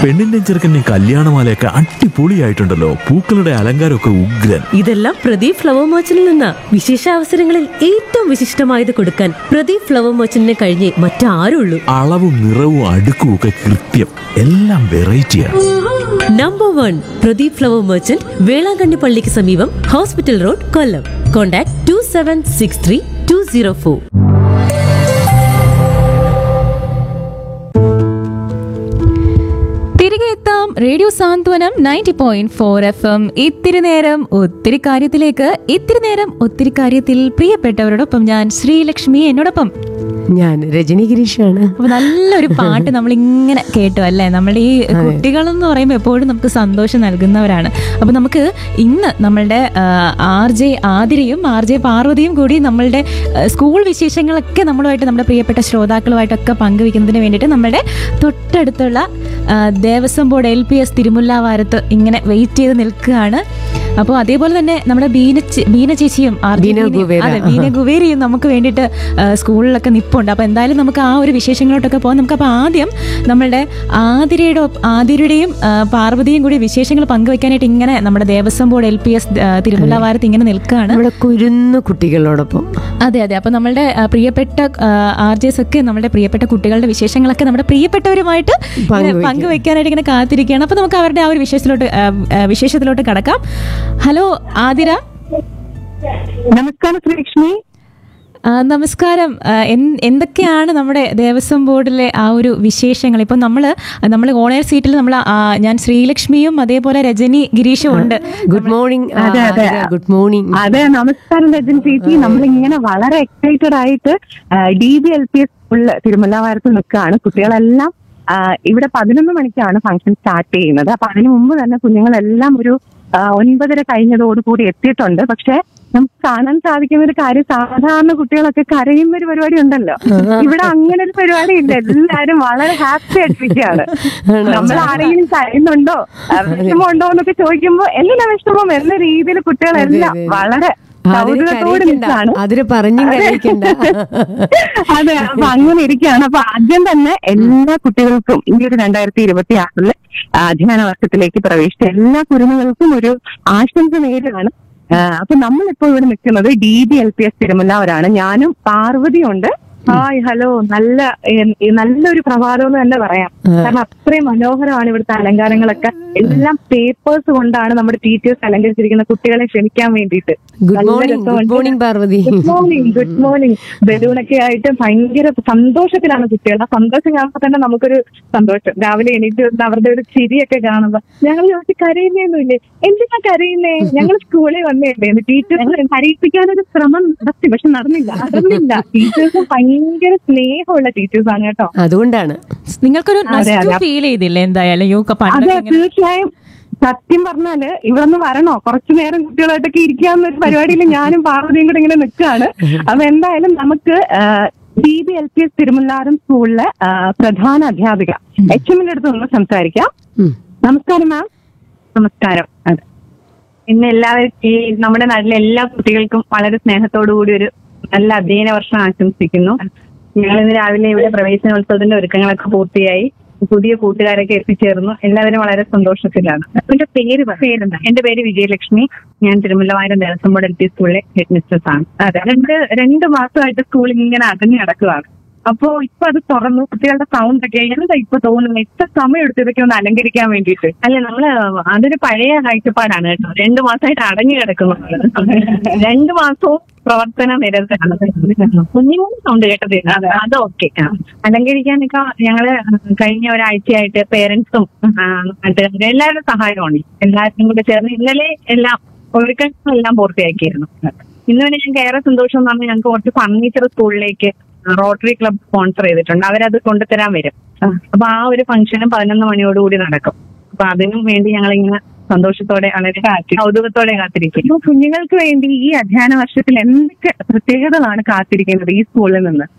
പെണ്ണിന്റെ ചെറുക്കന്റെ കല്യാണമാലയൊക്കെ അടിപൊളിയായിട്ടുണ്ടല്ലോ പൂക്കളുടെ അലങ്കാരമൊക്കെ ഉഗ്രൻ ഇതെല്ലാം പ്രദീപ് ഫ്ലവർ മർച്ചന്റിൽ നിന്ന് വിശേഷ അവസരങ്ങളിൽ ഏറ്റവും വിശിഷ്ടമായത് കൊടുക്കാൻ പ്രദീപ് ഫ്ലവർ മർച്ചന്റിനെ കഴിഞ്ഞേ മറ്റാരുള്ളൂ അളവും നിറവും അടുക്കും ഒക്കെ കൃത്യം എല്ലാം വെറൈറ്റിയാണ് number one Pradeep flower merchant Velankanni പള്ളിക്ക് സമീപം hospital road Kollam contact two seven six three two zero four തിരികെ എത്താം radio Santhwanam ninety point four F M ഇത്തിരി നേരം ഒത്തിരി കാര്യത്തിലേക്ക് ഇത്തിരി നേരം ഒത്തിരി കാര്യത്തിൽ പ്രിയപ്പെട്ടവരോടൊപ്പം ഞാൻ ശ്രീലക്ഷ്മി എന്നോടൊപ്പം ഞാൻ രജനി ഗിരീഷാണ് അപ്പൊ നല്ലൊരു പാട്ട് നമ്മൾ ഇങ്ങനെ കേട്ടു അല്ലേ നമ്മുടെ ഈ കുട്ടികളെന്ന് പറയുമ്പോൾ എപ്പോഴും നമുക്ക് സന്തോഷം നൽകുന്നവരാണ് അപ്പൊ നമുക്ക് ഇന്ന് നമ്മളുടെ ആർ ജെ ആതിരയും ആർ ജെ പാർവതിയും കൂടി നമ്മളുടെ ആ, സ്കൂൾ വിശേഷങ്ങളൊക്കെ നമ്മളുമായിട്ട് നമ്മുടെ പ്രിയപ്പെട്ട ശ്രോതാക്കളുമായിട്ടൊക്കെ പങ്കുവെക്കുന്നതിന് വേണ്ടിയിട്ട് നമ്മുടെ തൊട്ടടുത്തുള്ള ആ, Devaswom board L P S തിരുമുല്ലാവാരത്ത് ഇങ്ങനെ വെയിറ്റ് ചെയ്ത് നിൽക്കുകയാണ് അപ്പോൾ അതേപോലെ തന്നെ നമ്മുടെ ബീന ചേ- ബീന ചേച്ചിയും ആർ ജെ ബീന ബീനയും- ഗുവേര. അതെ ബീന ഗുവേരിയും നമുക്ക് വേണ്ടിയിട്ട് ആ, സ്കൂളിലൊക്കെ നിപ്പുണ്ട് അപ്പോൾ എന്തായാലും നമുക്ക് ആ ഒരു വിശേഷങ്ങളോട്ടൊക്കെ പോകാം നമുക്ക് അപ്പോൾ ആദ്യം നമ്മളുടെ ആതിരയുടെ ഒപ്പ്- ആതിരയുടെയും ആ, പാർവതിയും കൂടി വിശേഷങ്ങൾ പങ്കുവെക്കാനായിട്ട് ഇങ്ങനെ നമ്മുടെ Devaswom board L P S തിരുമുല്ലാവാരത്ത് ഇങ്ങനെ നിൽക്കുകയാണ് നമ്മുടെ കുരുന്നു കുട്ടികളോടൊപ്പം അതെ അതെ അപ്പോൾ നമ്മളുടെ ആ, പ്രിയപ്പെട്ട ആർ ജെസ് ഒക്കെ നമ്മുടെ പ്രിയപ്പെട്ട കുട്ടികളുടെ വിശേഷങ്ങളൊക്കെ നമ്മുടെ പ്രിയപ്പെട്ടവരുമായിട്ട് ഇങ്ങനെ പങ്കുവയ്ക്കും. പങ്കുവെക്കാനായിട്ട് ഇങ്ങനെ കാത്തിരിക്കുകയാണ് അപ്പോൾ നമുക്ക് അവരുടെ ആ ഒരു വിശേഷത്തിലോട്ട് ആ, ആ, വിശേഷത്തിലോട്ട് കടക്കാം ഹലോ ആതിര നമസ്കാരം ശ്രീലക്ഷ്മി ആ, നമസ്കാരം ആ, എൻ- എന്തൊക്കെയാണ് നമ്മുടെ ദേവസ്വം ബോർഡിലെ ആ ഒരു വിശേഷങ്ങൾ ഇപ്പം നമ്മൾ നമ്മൾ ഓണർ സീറ്റിൽ നമ്മൾ ഞാൻ ശ്രീലക്ഷ്മിയും അതേപോലെ രജനി ഗിരീഷും ഉണ്ട് ഗുഡ് മോർണിംഗ് അതെ, അതെ. ഗുഡ് മോർണിംഗ് അതെ നമസ്കാരം രജൻ ചേച്ചി നമ്മളിങ്ങനെ വളരെ എക്സൈറ്റഡ് ആയിട്ട് D B L P S സ്കൂളിൽ തിരുമല്ലാവാരത്ത് നിൽക്കുകയാണ് കുട്ടികളെല്ലാം ആ, ഇവിടെ പതിനൊന്ന് മണിക്കാണ് ഫംഗ്ഷൻ സ്റ്റാർട്ട് ചെയ്യുന്നത് അപ്പൊ അതിനു മുമ്പ് തന്നെ കുഞ്ഞുങ്ങളെല്ലാം ഒരു ആ, ഒൻപതര കഴിഞ്ഞതോടുകൂടി എത്തിയിട്ടുണ്ട് പക്ഷെ നമുക്ക് കാണാൻ സാധിക്കുന്ന ഒരു കാര്യം സാധാരണ കുട്ടികളൊക്കെ കരയുന്ന ഒരു പരിപാടി ഉണ്ടല്ലോ ഇവിടെ അങ്ങനെ ഒരു പരിപാടി ഇല്ല എല്ലാരും വളരെ ഹാപ്പി ആയിട്ടിരിക്കുകയാണ് നമ്മൾ ആരെങ്കിലും കരയുന്നുണ്ടോ ആ, വിഷമമുണ്ടോ എന്നൊക്കെ ചോദിക്കുമ്പോ എന്തിനാ വിഷമം എന്ന രീതിയിൽ കുട്ടികളെല്ലാം അതെ, അതെ. വളരെ കൗതുകത്തോടെ നിൽക്കുകയാണ് അതിന് പറഞ്ഞും കഴിക്കണ്ട അതെ അപ്പൊ അങ്ങനെ ഇരിക്കുകയാണ് അപ്പൊ ആദ്യം തന്നെ എല്ലാ കുട്ടികൾക്കും ഈ ഒരു രണ്ടായിരത്തി ഇരുപത്തി ആറിലെ അധ്യയന വർഷത്തിലേക്ക് പ്രവേശിച്ച എല്ലാ കുരുന്നുകൾക്കും ഒരു ആശംസ നേരിടാണ് ആ, അപ്പൊ നമ്മളിപ്പോ ഇവിടെ നിൽക്കുന്നത് D B L P S തിരുമല്ലാവരാണ് ഞാനും പാർവതിയുണ്ട് ഹായ് ഹലോ നല്ല ഏ- ഏ- നല്ലൊരു പ്രഭാതം എന്ന് തന്നെ പറയാം കാരണം അത്രയും മനോഹരമാണ് ഇവിടുത്തെ അലങ്കാരങ്ങളൊക്കെ എല്ലാം പേപ്പേഴ്സ് കൊണ്ടാണ് നമ്മുടെ ടീച്ചേഴ്സ് അലങ്കരിച്ചിരിക്കുന്ന കുട്ടികളെ ക്ഷണിക്കാൻ വേണ്ടിയിട്ട് ഗുഡ് നല്ല മോർണിംഗ് ഗുഡ് രസമുണ്ട്. Morning Parvathi good morning good morning ബലൂണൊക്കെ ആയിട്ട് ഭയങ്കര സന്തോഷത്തിലാണ് കുട്ടികൾ ആ സന്തോഷം കാണുമ്പോൾ തന്നെ നമുക്കൊരു സന്തോഷം രാവിലെ എണീറ്റ് വരുന്ന അവരുടെ ഒരു ചിരിയൊക്കെ കാണുമ്പോ ഞങ്ങൾ ചോദിച്ചു കരയുന്നേന്നുമില്ലേ എന്തിനാ കരയുന്നേ ഞങ്ങൾ സ്കൂളിൽ വന്നേല്ലേ ടീച്ചേഴ്സ് കരയിപ്പിക്കാനൊരു ശ്രമം നടത്തി പക്ഷെ നടന്നില്ല നടന്നില്ല ടീച്ചേഴ്സ് ഭയങ്കര സ്നേഹമുള്ള ടീച്ചേഴ്സാണ് കേട്ടോ അതുകൊണ്ടാണ് നിങ്ങൾക്കൊരു അതെ, അതെ. ഫീൽ ചെയ്തില്ലേ എന്തായാലും യോ അതെ പണ്ടൊക്കെ ഇങ്ങനെ- തീർച്ചയായും സത്യം പറഞ്ഞാല് ഇവിടെ നിന്ന് വരണോ കുറച്ചു നേരം കുട്ടികളായിട്ടൊക്കെ ഇരിക്കാവുന്ന ഒരു പരിപാടിയിൽ ഞാനും പാർവതിയും കൂടെ ഇങ്ങനെ നിൽക്കുകയാണ് അപ്പൊ എന്തായാലും നമുക്ക് D B L P S തിരുമല്ലാരം സ്കൂളിലെ ആ, പ്രധാന അധ്യാപിക എച്ച് എമ്മിന്റെ അടുത്ത് ഒന്ന് സംസാരിക്കാം ഉം. നമസ്കാരം മാം നമസ്കാരം അതെ ഇന്ന് എല്ലാവരും ഈ നമ്മുടെ നാട്ടിലെ എല്ലാ കുട്ടികൾക്കും വളരെ സ്നേഹത്തോടു കൂടി ഒരു നല്ല അധ്യയന വർഷം ആശംസിക്കുന്നു ഞങ്ങൾ ഇന്ന് രാവിലെ ഇവിടെ പ്രവേശനോത്സവത്തിന്റെ ഒരുക്കങ്ങളൊക്കെ പൂർത്തിയായി പുതിയ കൂട്ടുകാരൊക്കെ എത്തിച്ചേർന്നു എല്ലാവരും വളരെ സന്തോഷത്തിലാണ് എന്റെ പേര് പേരെന്താ എന്റെ പേര് വിജയലക്ഷ്മി ഞാൻ Thirumullavaram Devaswom board L P സ്കൂളിലെ ഹെഡ് മിസ്റ്റേഴ്സ് ആണ് അതെ രണ്ട് രണ്ട് മാസമായിട്ട് സ്കൂൾ ഇങ്ങനെ അടഞ്ഞു കിടക്കുകയാണ് അപ്പോ ഇപ്പൊ അത് തുറന്നു കുട്ടികളുടെ സൗണ്ട് ഒക്കെ എന്താ ഇപ്പൊ തോന്നുന്നു എത്ര സമയം എടുത്തു ഇതൊക്കെ ഒന്ന് അലങ്കരിക്കാൻ വേണ്ടിയിട്ട് അല്ല നമ്മള് അതൊരു പഴയ കാഴ്ചപ്പാടാണ് കേട്ടോ രണ്ടു മാസമായിട്ട് അടഞ്ഞു കിടക്കുന്നു രണ്ടു മാസവും പ്രവർത്തന നിരന്തരമാണ് കുഞ്ഞുങ്ങളുടെ സൗണ്ട് കേട്ടത് അത് ഓക്കെ അലങ്കരിക്കാനൊക്കെ ഞങ്ങള് കഴിഞ്ഞ ഒരാഴ്ചയായിട്ട് പേരൻസും നാട്ടുകാരും എല്ലാവരുടെ സഹായമാണ് എല്ലാവരും കൂടെ ചേർന്ന് ഇന്നലെ എല്ലാം ഒരുക്കങ്ങളെല്ലാം പൂർത്തിയാക്കിയിരുന്നു ഇന്ന് പിന്നെ ഞങ്ങൾക്ക് ഏറെ സന്തോഷം എന്ന് പറഞ്ഞാൽ ഞങ്ങൾക്ക് കുറച്ച് ഫർണിച്ചർ സ്കൂളിലേക്ക് റോട്ടറി ക്ലബ് സ്പോൺസർ ചെയ്തിട്ടുണ്ട് അവരത് കൊണ്ടുതരാൻ വരും അപ്പൊ ആ ഒരു ഫംഗ്ഷനും പതിനൊന്ന് മണിയോടുകൂടി നടക്കും അപ്പൊ അതിനും വേണ്ടി ഞങ്ങൾ ഇങ്ങനെ സന്തോഷത്തോടെ വളരെ കൗതുകത്തോടെ കാത്തിരിക്കും കുഞ്ഞുങ്ങൾക്ക് വേണ്ടി ഈ അധ്യയന വർഷത്തിൽ എന്തൊക്കെ പ്രത്യേകതകളാണ് കാത്തിരിക്കുന്നത് ഈ സ്കൂളിൽ നിന്ന്